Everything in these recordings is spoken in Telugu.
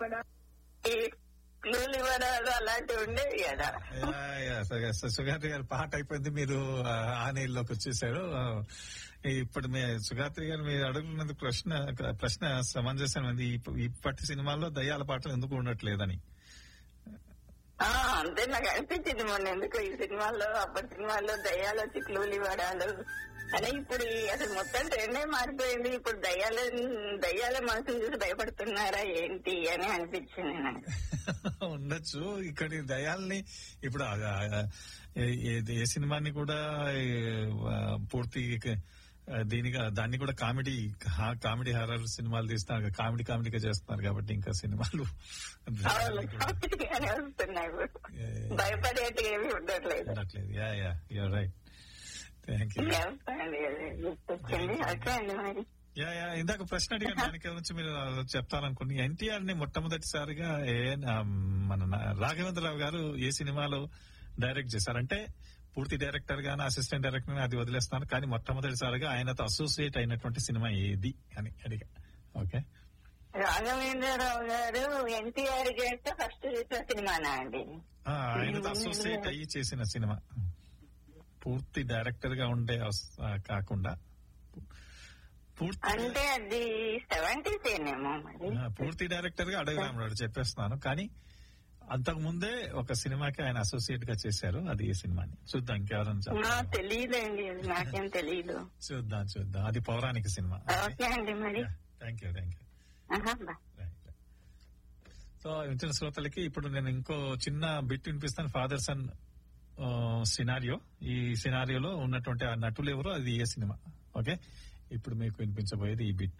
క్లూలు ఇవ్వడాలు అలాంటివి ఉండేవి కదా యా, యా, సరే, సరే, సుగాత్రి గారు పాట అయిపోయింది మీరు ఆ, ఆ నీళ్ళలోకి వచ్చేసారు ఆ, ఇప్పుడు మీ సుగాత్రి గారు మీరు అడుగుతున్నది ప్రశ్న ప్రశ్న సమంజసమైంది ఇప్ప- ఇప్పటి సినిమాల్లో దయ్యాల పాటలు ఎందుకు ఉండట్లేదని ఆ అంతే నాకు అనిపించింది మొన్న ఎందుకు ఈ సినిమాల్లో అప్పటి సినిమాల్లో దయ్యాలు వచ్చి క్లూలు ఇవ్వడాలు అదే ఇప్పుడు ఈ- అసలు మొత్తం ట్రెండే మారిపోయింది ఇప్పుడు దయ్యాల దయ్యాల మనసును చూసి భయపడుతున్నారా ఏంటి అని అనిపించింది నాకు ఉండొచ్చు ఇక్కడ ఈ దయాల్ని ఇప్పుడు ఆ- ఆ- ఏ- ఏ- ఏ సినిమాని కూడా ఏ, ఆ, పూర్తి ఆ, దీనిగా దాన్ని కూడా కామెడీ హా- కామెడీ హారర్ సినిమాలు తీస్తున్నారు కామెడీ కామెడీగా చేస్తున్నారు కాబట్టి ఇంకా సినిమాలు అవును దయ్యాల్ని కూడా కామెడీగానే వస్తున్నాయి ఇప్పుడు ఏ, భయపడేటి ఏమి ఉండట్లేదు ఉండట్లేదు yeah yeah your right thank you వ్యవసాయండి అది గుర్తొచ్చింది ఓకే అండి మరి యా యా ఇందాక ప్రశ్న అడిగాను దానికి గురించి మీరు చెప్తారనుకుని ఎన్టీఆర్ ని మొట్టమొదటిసారిగా ఏ ఆ, మన నా- రాఘవేంద్రరావు గారు ఏ సినిమాలో డైరెక్ట్ చేశారంటే పూర్తి డైరెక్టర్ గానే అసిస్టెంట్ డైరెక్టర్ గాని అది వదిలేస్తాను కానీ మొట్టమొదటిసారిగా ఆయనతో అసోసియేట్ అయినటువంటి సినిమా ఏది అని అడిగా ఓకే రాఘవేంద్రరావు గారు ఎన్టీఆర్ చేస్తే ఫస్ట్ చూసిన సినిమానా అండి ఆ, ఆయనతో అసోసియేట్ అయ్యి చేసిన సినిమా పూర్తి డైరెక్టర్ గా ఉండే అవస- ఆ, కాకుండా పూర్తి అంటే అది సెవెంటీస్ ఏనేమో మరి ఆ, పూర్తి డైరెక్టర్ గా అడవి రాముడు చెప్పేస్తున్నాను కానీ అంతకు ముందే ఒక సినిమాకి ఆయన అసోసియేట్ గా చేశారు అది ఈ సినిమాని చూద్దాం ఇంకెవరైనా నాకు చెప్తారా? తెలియదండి అది నాకేం తెలియదు చూద్దాం చూద్దాం అది పౌరాణిక సినిమా ఓకే అండి మరి థ్యాంక్ యూ థ్యాంక్ యూ ఆహా, బా. సో వింటున్న శ్రోతలకి ఇప్పుడు నేను ఇంకో చిన్న బిట్ వినిపిస్తాను ఫాదర్ సన్ సినారియో ఈ సినారియోలో ఉన్నటువంటి ఆ నటులు ఎవరో అది ఏ సినిమా ఓకే ఇప్పుడు మీకు వినిపించబోయేది ఈ బిట్టు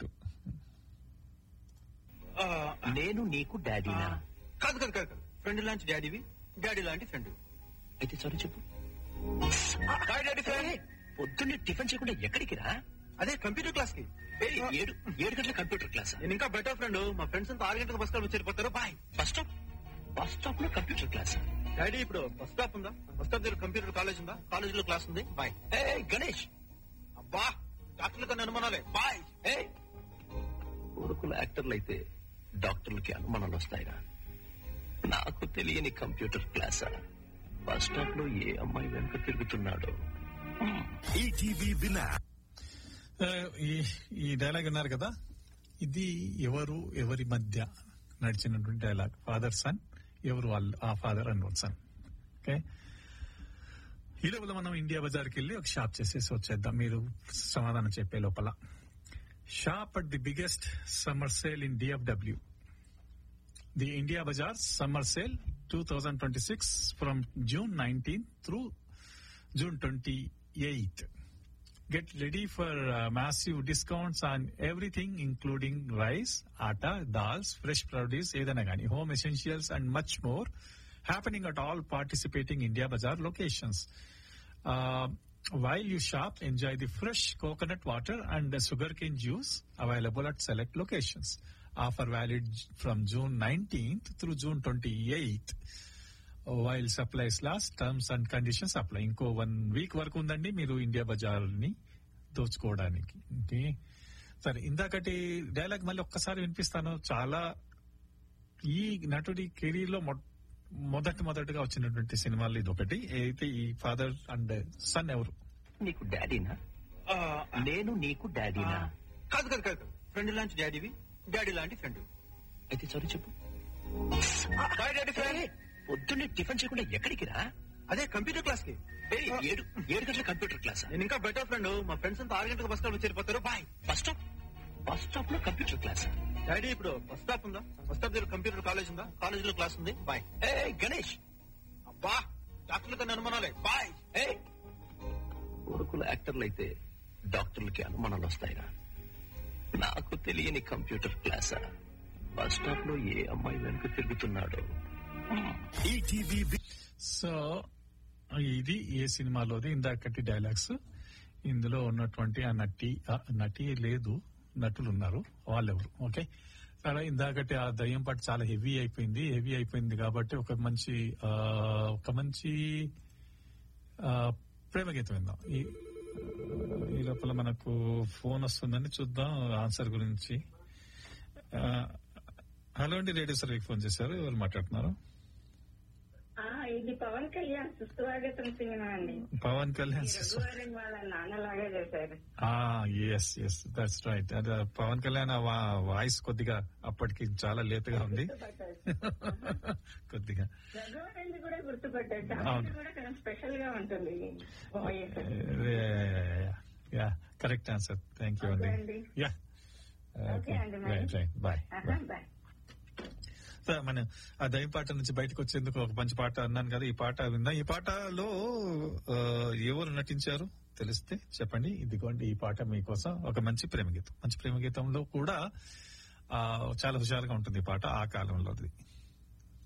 ఆ, నేను నీకు డాడీనా కాదు కాదు కాదు ఫ్రెండ్ లాంటి డాడీవి డాడీ లాంటి ఫ్రెండ్ అయితే చదువు చెప్పు హాయ్ డాడీ ఫ్రెండ్ పొద్దున్నే టిఫిన్ చేయకుండా ఎక్కడికి రా అదే కంప్యూటర్ క్లాస్ కి ఏయ్, ఏడు ఏడు గంటల కంప్యూటర్ క్లాస్ నేను ఇంకా బెటర్ ఫ్రెండ్ మా ఫ్రెండ్స్ అంతా ఆరు గంటలకు బస్ కాల్ వచ్చేరిపోతారు bye bus stop bus stop లో కంప్యూటర్ క్లాస్ డాడీ ఇప్పుడు బస్ స్టాప్ ఉందా బస్ స్టాప్ దగ్గర కంప్యూటర్ కాలేజ్ ఉందా కాలేజ్ లో క్లాస్ ఉంది బాయ్ ఏ గణేష్ అబ్బా డాక్టర్లు కన్నా అనుమానాలే బాయ్ ఏ కొడుకులు యాక్టర్లు అయితే డాక్టర్లకి అనుమానాలు వస్తాయిరా నాకు తెలియని కంప్యూటర్ క్లాసా బస్ స్టాప్ లో ఏ అమ్మాయి వెనుక తిరుగుతున్నాడో ఈటీవీ వినర్ ఆ, ఈ ఈ డైలాగ్ విన్నారు కదా ఇది ఎవరు ఎవరి మధ్య నడిచినటువంటి డైలాగ్ ఫాదర్ సన్ ఎవరు వాళ్ళు ఆ ఫాదర్ అండ్ సన్ ఓకే ఈ లోపల మనం ఇండియా బజార్కి వెళ్ళి ఒక షాప్ చేసేసి వచ్చేద్దాం మీరు సమాధానం చెప్పే లోపల shop at the biggest summer sale in DFW the India Bazaar summer sale two thousand twenty six from June nineteen through June twenty eighth Get ready for uh, massive discounts on everything, including rice, atta, dals, fresh produce, ఏదైనా కానీ home essentials and much more, happening at all participating India Bazaar locations. Uh, while you shop, enjoy the fresh coconut water and the sugarcane juice available at select locations. Offer valid from June 19th through June 28th. While supplies last terms and conditions apply ఇంకో వన్ వీక్ వరకు ఉందండి మీరు ఇండియా బజార్ ని దోచుకోవడానికి ఓకే సరే ఇందాకటి డైలాగ్ మళ్ళీ ఒక్కసారి వినిపిస్తాను చాలా ఈ నటుడి కెరీర్ లో మొ- మొదటి మొదటిగా వచ్చినటువంటి సినిమాలు ఇది ఒకటి అయితే ఈ ఫాదర్ అండ్ సన్ ఎవరు నీకు డాడీనా నేను నీకు డాడీనా కాదు కాదు కాదు ఫ్రెండ్ లాంటి డాడీవి డాడీ లాంటి ఫ్రెండ్ అయితే చదువు చెప్పు హాయ్ డాడీ ఫ్రెండ్ ఏ, పొద్దున్నే టిఫిన్ చేయకుండా ఎక్కడికి రా అదే కంప్యూటర్ క్లాస్ కి ఏయ్, ఏడు ఏడు గంటల కంప్యూటర్ క్లాస్ నేను ఇంకా బెటర్ ఫ్రెండ్ మా ఫ్రెండ్స్ అంతా ఆరు గంటలకు బస్ కాల్ వచ్చేరిపోతారు bye bus stop bus stop లో కంప్యూటర్ క్లాస్ డాడీ ఇప్పుడు బస్ స్టాప్ ఉందా బస్ స్టాప్ దగ్గర కంప్యూటర్ కాలేజ్ ఉందా కాలేజ్ లో క్లాస్ ఉంది బాయ్ ఏ గణేష్ అబ్బా డాక్టర్లు కన్నా అనుమానాలే బాయ్ ఏ కొడుకులు యాక్టర్లు అయితే డాక్టర్లకి అనుమానాలు వస్తాయిరా నాకు తెలియని కంప్యూటర్ క్లాసా బస్ స్టాప్ లో ఏ అమ్మాయి వెనుక తిరుగుతున్నాడో ఈటీవీ సో ఇది ఏ సినిమాలోది ఇందాకటి డైలాగ్స్ ఇందులో ఉన్నటువంటి ఆ నటి ఆ నటి లేదు నటులు ఉన్నారు వాళ్ళెవరు ఓకే చాలా ఇందాకటి ఆ దయ్యం పాట చాలా హెవీ అయిపోయింది హెవీ అయిపోయింది కాబట్టి ఒక మంచి ఆ, ఒక మంచి ఆ, ప్రేమ గీతం విందాం ఈ ఈ లోపల మనకు ఫోన్ వస్తుందని చూద్దాం ఆన్సర్ గురించి ఆ, హలో అండి రేడియో సర్వీకి ఫోన్ చేశారు ఎవరు మాట్లాడుతున్నారు ఆ, ఇది పవన్ కళ్యాణ్ సుస్వాగతం సినిమా అండి పవన్ కళ్యాణ్ రఘువరన్ వాళ్ళ నాన్నలాగా చేశారు ఎస్ ఎస్ దట్స్ రైట్ అది పవన్ కళ్యాణ్ ఆ వా- వాయిస్ కొద్దిగా అప్పటికి చాలా లేతగా ఉంది కొద్దిగా రఘువరన్ కూడా గుర్తుపట్టారు అవును. దానికి కూడా కొంచెం స్పెషల్ గా ఉంటుంది voice yeah correct answer thank you అండి ఓకే అండి. యా ఓకే అండి, మరి. రైట్ రైట్ బాయ్ ఆహా, బాయ్ మన ఆ దైవ పాట నుంచి బయటకు వచ్చేందుకు ఒక మంచి పాట అన్నాను కదా ఈ పాట విందా ఈ పాటలో ఆ, ఎవరు నటించారు తెలిస్తే చెప్పండి ఇదిగోండి ఈ పాట మీకోసం ఒక మంచి ప్రేమ గీతం మంచి ప్రేమ గీతంలో కూడా ఆ, చాలా హుషారుగా ఉంటుంది ఈ పాట ఆ కాలంలోది